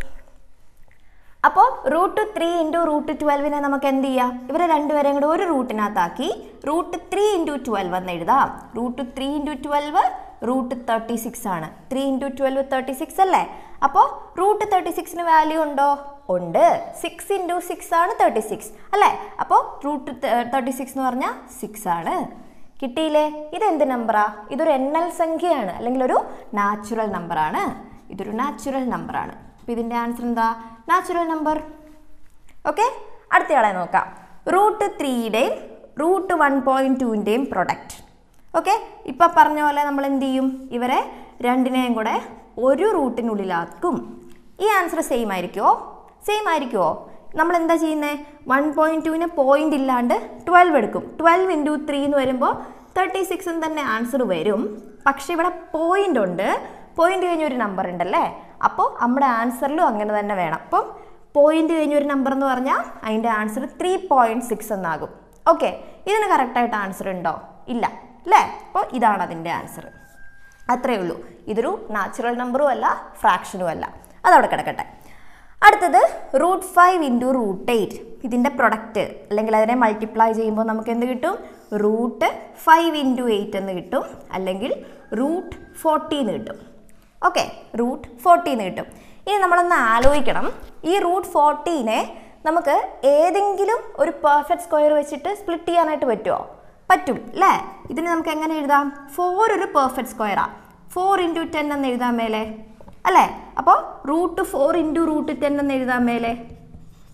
അപ്പോൾ റൂട്ട് ത്രീ ഇൻറ്റു റൂട്ട് ട്വൽവിനെ നമുക്ക് എന്ത് ചെയ്യാം ഇവരെ രണ്ടുപേരെയും കൂടെ ഒരു റൂട്ടിനകത്താക്കി റൂട്ട് ത്രീ ഇൻറ്റു ട്വൽവ് എന്ന് എഴുതാം root three into twelve root thirty six ആണ് three into twelve thirty six അല്ലേ അപ്പോൾ റൂട്ട് തേർട്ടി സിക്സിന് വാല്യൂ ഉണ്ടോ ഉണ്ട് സിക്സ് ഇൻറ്റു സിക്സ് ആണ് തേർട്ടി സിക്സ് അല്ലേ അപ്പോൾ റൂട്ട് തേർട്ടി സിക്സ് എന്ന് പറഞ്ഞാൽ സിക്സ് ആണ് കിട്ടിയില്ലേ ഇതെന്ത് നമ്പറാ ഇതൊരു എൻ എൽ സംഖ്യയാണ് അല്ലെങ്കിൽ ഒരു നാച്ചുറൽ നമ്പറാണ് ഇതൊരു നാച്ചുറൽ നമ്പറാണ് അപ്പോൾ ഇതിൻ്റെ ആൻസർ എന്താ നാച്ചുറൽ നമ്പർ ഓക്കെ അടുത്തയാളെ നോക്കാം റൂട്ട് ത്രീയുടെയും റൂട്ട് വൺ പോയിൻറ്റ് ടുവിൻ്റെയും പ്രൊഡക്റ്റ് ഓക്കെ ഇപ്പം പറഞ്ഞ പോലെ നമ്മൾ എന്ത് ചെയ്യും ഇവരെ രണ്ടിനെയും കൂടെ ഒരു റൂട്ടിനുള്ളിലാക്കും ഈ ആൻസർ സെയിം ആയിരിക്കുമോ സെയിം ആയിരിക്കുമോ നമ്മൾ എന്താ ചെയ്യുന്നത് വൺ പോയിൻറ്റ് ടുവിന് പോയിന്റ് ഇല്ലാണ്ട് ട്വൽവ് എടുക്കും ട്വൽവ് ഇൻറ്റു ത്രീ എന്ന് വരുമ്പോൾ തേർട്ടി സിക്സും തന്നെ ആൻസർ വരും പക്ഷേ ഇവിടെ പോയിന്റ് ഉണ്ട് പോയിന്റ് കഴിഞ്ഞ ഒരു നമ്പർ ഉണ്ടല്ലേ അപ്പോൾ നമ്മുടെ ആൻസറിലും അങ്ങനെ തന്നെ വേണം അപ്പം പോയിന്റ് കഴിഞ്ഞ ഒരു നമ്പർ എന്ന് പറഞ്ഞാൽ അതിൻ്റെ ആൻസർ ത്രീ പോയിൻറ്റ് സിക്സ് എന്നാകും ഓക്കെ ഇതിന് കറക്റ്റായിട്ട് ആൻസർ ഉണ്ടോ ഇല്ല അല്ലേ അപ്പോൾ ഇതാണ് അതിൻ്റെ ആൻസർ അത്രയേ ഉള്ളൂ ഇതൊരു നാച്ചുറൽ നമ്പറും അല്ല ഫ്രാക്ഷനും അല്ല അതവിടെ കിടക്കട്ടെ അടുത്തത് root five into root eight ഇതിൻ്റെ പ്രൊഡക്റ്റ് അല്ലെങ്കിൽ അതിനെ മൾട്ടിപ്ലൈ ചെയ്യുമ്പോൾ നമുക്ക് എന്ത് കിട്ടും റൂട്ട് ഫൈവ് ഇൻറ്റു എയ്റ്റ് എന്ന് കിട്ടും അല്ലെങ്കിൽ റൂട്ട് ഫോർട്ടി എന്ന് കിട്ടും ഓക്കെ റൂട്ട് ഫോർട്ടി എന്ന് കിട്ടും ഇനി നമ്മളൊന്ന് ആലോചിക്കണം ഈ റൂട്ട് ഫോർട്ടീനെ നമുക്ക് ഏതെങ്കിലും ഒരു പെർഫെക്റ്റ് സ്ക്വയർ വെച്ചിട്ട് സ്പ്ലിറ്റ് ചെയ്യാനായിട്ട് പറ്റുമോ പറ്റും അല്ലേ ഇതിന് നമുക്ക് എങ്ങനെ എഴുതാം ഫോർ ഒരു പെർഫെക്റ്റ് സ്ക്വയറാ ഫോർ ഇൻറ്റു ടെൻ എന്ന് എഴുതാൻ മേലെ അല്ലേ അപ്പോൾ root four into root ten എന്ന് എഴുതാൻ മേലെ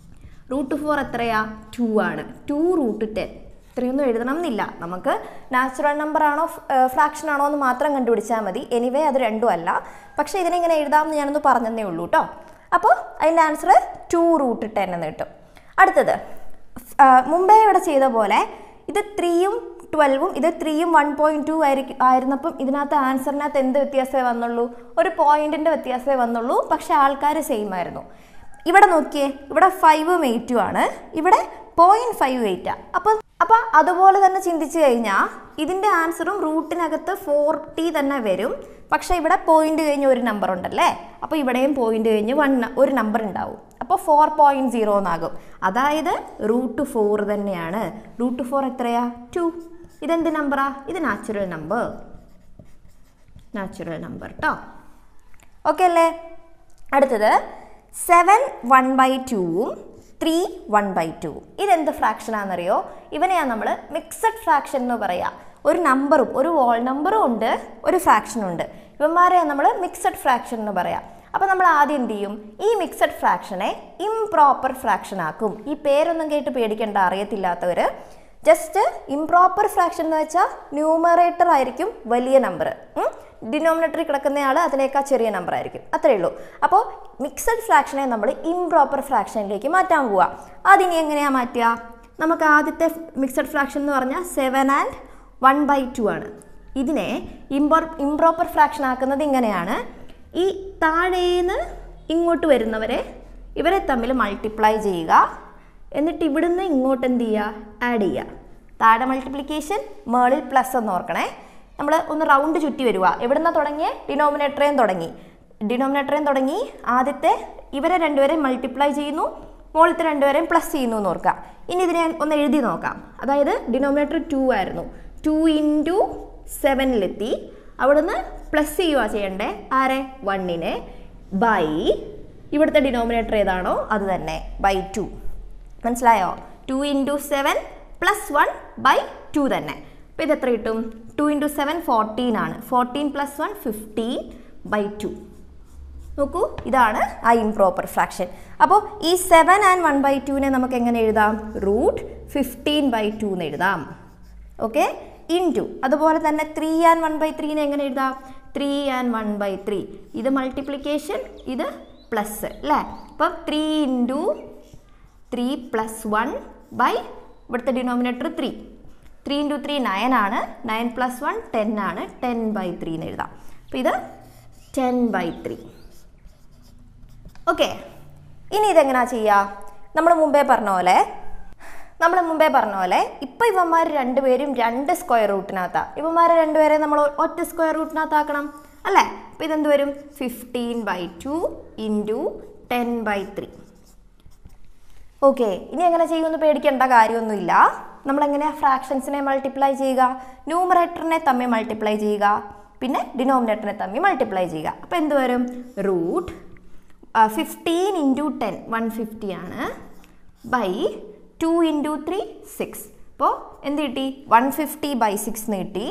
റൂട്ട് ഫോർ എത്രയാ ടു ആണ് ടു റൂട്ട് ടെൻ ഇത്രയൊന്നും എഴുതണം എന്നില്ല നമുക്ക് നാച്ചുറൽ നമ്പർ ആണോ ഫ്രാക്ഷൻ ആണോ എന്ന് മാത്രം കണ്ടുപിടിച്ചാൽ മതി എനിവേ അത് രണ്ടും അല്ല പക്ഷേ ഇതിനെങ്ങനെ എഴുതാമെന്ന് ഞാനൊന്ന് പറഞ്ഞതേ ഉള്ളൂ കേട്ടോ അപ്പോൾ അതിൻ്റെ ആൻസർ ടു റൂട്ട് ടെൻ എന്ന് കിട്ടും അടുത്തത് ആ, മുമ്പേ ഇവിടെ ചെയ്ത പോലെ ഇത് ത്രീയും ട്വൽവും ഇത് ത്രീയും വൺ പോയിൻറ്റ് ടു ആയിരിക്കും ആയിരുന്നപ്പം ഇതിനകത്ത് ആൻസറിനകത്ത് എന്ത് വ്യത്യാസമേ വന്നുള്ളൂ ഒരു പോയിന്റിൻ്റെ വ്യത്യാസമേ വന്നുള്ളൂ പക്ഷേ ആൾക്കാർ സെയിം ആയിരുന്നു ഇവിടെ നോക്കിയേ ഇവിടെ ഫൈവും എയ്റ്റും ആണ് ഇവിടെ പോയിന്റ് ഫൈവ് എയ്റ്റാണ് അപ്പം അപ്പം അതുപോലെ തന്നെ ചിന്തിച്ചു കഴിഞ്ഞാൽ ഇതിൻ്റെ ആൻസറും റൂട്ടിനകത്ത് ഫോർട്ടി തന്നെ വരും പക്ഷേ ഇവിടെ പോയിന്റ് കഴിഞ്ഞ് ഒരു നമ്പർ ഉണ്ടല്ലേ അപ്പോൾ ഇവിടെയും പോയിന്റ് കഴിഞ്ഞ് വൺ ഒരു നമ്പർ ഉണ്ടാവും അപ്പോൾ ഫോർ പോയിന്റ് സീറോ എന്നാകും അതായത് റൂട്ട് ഫോർ തന്നെയാണ് റൂട്ട് ഫോർ എത്രയാ ടു ഇതെന്ത് നമ്പറാ ഇത് നാച്ചുറൽ നമ്പർ നാച്ചുറൽ നമ്പർ കേട്ടോ ഓക്കെ അല്ലേ അടുത്തത് സെവൻ വൺ ബൈ ടൂവും ത്രീ വൺ ബൈ ടൂവും ഇതെന്ത് ഫ്രാക്ഷനാണെന്നറിയോ ഇവനെയാണ് നമ്മൾ മിക്സഡ് ഫ്രാക്ഷൻ എന്ന് പറയുക ഒരു നമ്പറും ഒരു വോൾ നമ്പറും ഉണ്ട് ഒരു ഫ്രാക്ഷനും ഉണ്ട് ഇവന്മാരെയാണ് നമ്മൾ മിക്സഡ് ഫ്രാക്ഷൻ എന്ന് പറയാം അപ്പോൾ നമ്മൾ ആദ്യം എന്ത് ചെയ്യും ഈ മിക്സഡ് ഫ്രാക്ഷനെ ഇംപ്രോപ്പർ ഫ്രാക്ഷൻ ആക്കും ഈ പേരൊന്നും കേട്ട് പേടിക്കേണ്ട അറിയത്തില്ലാത്തവർ ജസ്റ്റ് ഇംപ്രോപ്പർ ഫ്രാക്ഷൻ എന്ന് വെച്ചാൽ ന്യൂമറേറ്റർ ആയിരിക്കും വലിയ നമ്പർ ഡിനോമിനേറ്ററിൽ കിടക്കുന്നയാൾ അതിനേക്കാൾ ചെറിയ നമ്പർ ആയിരിക്കും അത്രയേ ഉള്ളൂ അപ്പോൾ മിക്സഡ് ഫ്രാക്ഷനെ നമ്മൾ ഇംപ്രോപ്പർ ഫ്രാക്ഷനിലേക്ക് മാറ്റാൻ പോവുക അതിനി എങ്ങനെയാണ് മാറ്റുക നമുക്ക് ആദ്യത്തെ മിക്സഡ് ഫ്രാക്ഷൻ എന്ന് പറഞ്ഞാൽ seven and one by two ആണ് ഇതിനെ ഇംപ്രോ ഇംപ്രോപ്പർ ഫ്രാക്ഷൻ ആക്കുന്നത് ഇങ്ങനെയാണ് ഈ താഴേന്ന് ഇങ്ങോട്ട് വരുന്നവരെ ഇവരെ തമ്മിൽ മൾട്ടിപ്ലൈ ചെയ്യുക എന്നിട്ട് ഇവിടുന്ന് ഇങ്ങോട്ട് എന്ത് ചെയ്യുക ആഡ് ചെയ്യുക താഴെ മൾട്ടിപ്ലിക്കേഷൻ മേളിൽ പ്ലസ് എന്ന് ഓർക്കണേ നമ്മൾ ഒന്ന് റൗണ്ട് ചുറ്റി വരിക എവിടുന്ന തുടങ്ങിയ ഡിനോമിനേറ്ററേയും തുടങ്ങി ഡിനോമിനേറ്ററേയും തുടങ്ങി ആദ്യത്തെ ഇവരെ രണ്ടുപേരെയും മൾട്ടിപ്ലൈ ചെയ്യുന്നു മുകളിലത്തെ രണ്ടുപേരെയും പ്ലസ് ചെയ്യുന്നു എന്ന് ഓർക്കുക ഇനി ഇതിനെ ഒന്ന് എഴുതി നോക്കാം അതായത് ഡിനോമിനേറ്റർ ടു ആയിരുന്നു ടു ഇൻറ്റു സെവനിലെത്തി അവിടുന്ന് പ്ലസ് ചെയ്യുക ചെയ്യണ്ടേ ആരെ വണ്ണിനെ ബൈ ഇവിടുത്തെ ഡിനോമിനേറ്റർ ഏതാണോ അത് തന്നെ ബൈ ടു മനസ്സിലായോ two into seven plus one by two തന്നെ അപ്പോൾ ഇത് എത്ര കിട്ടും ടു ഇൻറ്റു സെവൻ ഫോർട്ടീൻ ആണ് fourteen plus one fifteen by two നോക്കൂ ഇതാണ് ആ ഇംപ്രോപ്പർ ഫ്രാക്ഷൻ അപ്പോൾ ഈ സെവൻ ആൻഡ് വൺ ബൈ ടുവിനെ നമുക്ക് എങ്ങനെ എഴുതാം റൂട്ട് ഫിഫ്റ്റീൻ ബൈ ടു എന്ന് എഴുതാം ഓക്കെ ഇൻറ്റു അതുപോലെ തന്നെ ത്രീ ആൻഡ് വൺ ബൈ ത്രീനെ എങ്ങനെ എഴുതാം three and one by three ഇത് മൾട്ടിപ്ലിക്കേഷൻ ഇത് പ്ലസ് അല്ലേ അപ്പം three into three plus one by ഇവിടുത്തെ denominator three three into three nine ആണ് നയൻ പ്ലസ് വൺ ടെൻ ആണ് ടെൻ ബൈ ത്രീ എന്ന് എഴുതാം അപ്പോൾ ഇത് ടെൻ ബൈ ത്രീ ഓക്കെ ഇനി ഇതെങ്ങനെയാ ചെയ്യുക നമ്മൾ മുമ്പേ പറഞ്ഞ പോലെ നമ്മൾ മുമ്പേ പറഞ്ഞ പോലെ ഇപ്പം ഇവന്മാർ രണ്ടുപേരും രണ്ട് സ്ക്വയർ റൂട്ടിനകത്താണ് ഇവന്മാരെ രണ്ടുപേരെ നമ്മൾ ഒറ്റ സ്ക്വയർ റൂട്ടിനകത്താക്കണം അല്ലേ അപ്പം ഇതെന്ത് വരും fifteen by two into ten by three okay ഇനി എങ്ങനെ ചെയ്യുമെന്ന് പേടിക്കേണ്ട കാര്യമൊന്നുമില്ല നമ്മൾ എങ്ങനെയാണ് ഫ്രാക്ഷൻസിനെ മൾട്ടിപ്ലൈ ചെയ്യുക ന്യൂമറേറ്ററിനെ തമ്മിൽ മൾട്ടിപ്ലൈ ചെയ്യുക പിന്നെ ഡിനോമിനേറ്ററിനെ തമ്മിൽ മൾട്ടിപ്ലൈ ചെയ്യുക അപ്പോൾ എന്ത് വരും root fifteen into ten one fifty ആണ് by two into three six അപ്പോൾ എന്ത് കിട്ടി വൺ ഫിഫ്റ്റി ബൈ സിക്സ് എന്ന് കിട്ടി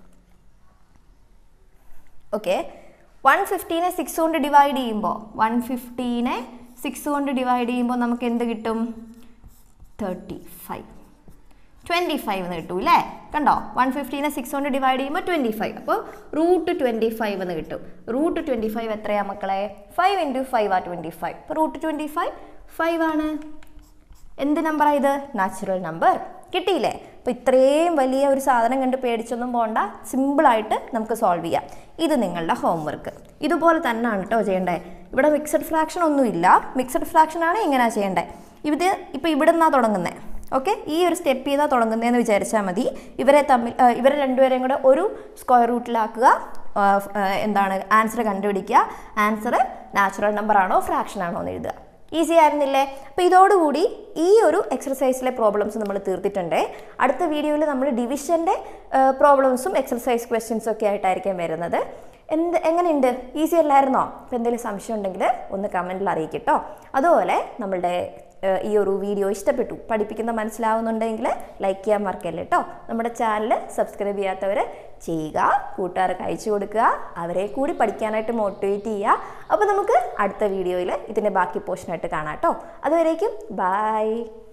ഓക്കെ വൺ ഫിഫ്റ്റീനെ സിക്സ് കൊണ്ട് ഡിവൈഡ് ചെയ്യുമ്പോൾ വൺ ഫിഫ്റ്റീനെ സിക്സ് കൊണ്ട് ഡിവൈഡ് ചെയ്യുമ്പോൾ നമുക്ക് എന്ത് കിട്ടും തേർട്ടി ഫൈവ് ട്വൻറ്റി ഫൈവ് എന്ന് കിട്ടും അല്ലേ കണ്ടോ വൺ ഫിഫ്റ്റീനെ സിക്സ് കൊണ്ട് ഡിവൈഡ് ചെയ്യുമ്പോൾ ട്വൻറ്റി ഫൈവ് അപ്പോൾ റൂട്ട് ട്വൻറ്റി ഫൈവ് എന്ന് കിട്ടും റൂട്ട് ട്വൻറ്റി ഫൈവ് എത്രയാ മക്കളെ ഫൈവ് ഇൻറ്റു ഫൈവ് ആ ട്വൻറ്റി ഫൈവ് അപ്പോൾ റൂട്ട് ട്വൻറ്റി ഫൈവ് ഫൈവ് ആണ് എന്ത് നമ്പറാണ് ഇത് നാച്ചുറൽ നമ്പർ കിട്ടിയില്ലേ അപ്പോൾ ഇത്രയും വലിയ ഒരു സാധനം കണ്ട് പേടിച്ചൊന്നും പോകണ്ട സിമ്പിളായിട്ട് നമുക്ക് സോൾവ് ചെയ്യാം ഇത് നിങ്ങളുടെ ഹോംവർക്ക് ഇതുപോലെ തന്നെയാണ് കേട്ടോ ചെയ്യേണ്ടത് ഇവിടെ മിക്സഡ് ഫ്രാക്ഷൻ ഒന്നുമില്ല മിക്സഡ് ഫ്രാക്ഷൻ ആണ് ഇങ്ങനെയാണ് ചെയ്യേണ്ടത് ഇത് ഇപ്പോൾ ഇവിടെ നിന്നാണ് തുടങ്ങുന്നത് ഓക്കെ ഈ ഒരു സ്റ്റെപ്പ് ചെയ്താൽ തുടങ്ങുന്നതെന്ന് വിചാരിച്ചാൽ മതി ഇവരെ തമ്മിൽ ആ, ഇവരെ രണ്ടുപേരെയും കൂടെ ഒരു സ്ക്വയർ റൂട്ടിലാക്കുക ആ, ഫ്- ആ, എന്താണ് ആൻസർ കണ്ടുപിടിക്കുക ആൻസർ നാച്ചുറൽ നമ്പർ ആണോ ഫ്രാക്ഷൻ ആണോ എന്ന് എഴുതുക ഈസി ആയിരുന്നില്ലേ അപ്പോൾ ഇതോടുകൂടി ഈ ഒരു എക്സർസൈസിലെ പ്രോബ്ലംസ് നമ്മൾ തീർത്തിട്ടുണ്ട് അടുത്ത വീഡിയോയിൽ നമ്മൾ ഡിവിഷൻ്റെ പ്രോബ്ലംസും എക്സർസൈസ് ക്വസ്റ്റ്യൻസും ഒക്കെ ആയിട്ടായിരിക്കും വരുന്നത് എന്ത് എങ്ങനെയുണ്ട് ഈസി അല്ലായിരുന്നോ അപ്പോൾ എന്തെങ്കിലും സംശയം ഉണ്ടെങ്കിൽ ഒന്ന് കമൻറ്റിൽ അറിയിക്കട്ടോ അതുപോലെ നമ്മളുടെ ഏഹ് ഈ ഒരു വീഡിയോ ഇഷ്ടപ്പെട്ടു പഠിപ്പിക്കുന്ന മനസ്സിലാവുന്നുണ്ടെങ്കിൽ ലൈക്ക് ചെയ്യാൻ മറക്കല്ലേ കേട്ടോ നമ്മുടെ ചാനൽ സബ്സ്ക്രൈബ് ചെയ്യാത്തവർ ചെയ്യുക കൂട്ടുകാർക്ക് അയച്ചു കൊടുക്കുക അവരെ കൂടി പഠിക്കാനായിട്ട് മോട്ടിവേറ്റ് ചെയ്യുക അപ്പോൾ നമുക്ക് അടുത്ത വീഡിയോയിൽ ഇതിൻ്റെ ബാക്കി പോർഷനായിട്ട് കാണാം കേട്ടോ അതുവരേക്കും ബായ്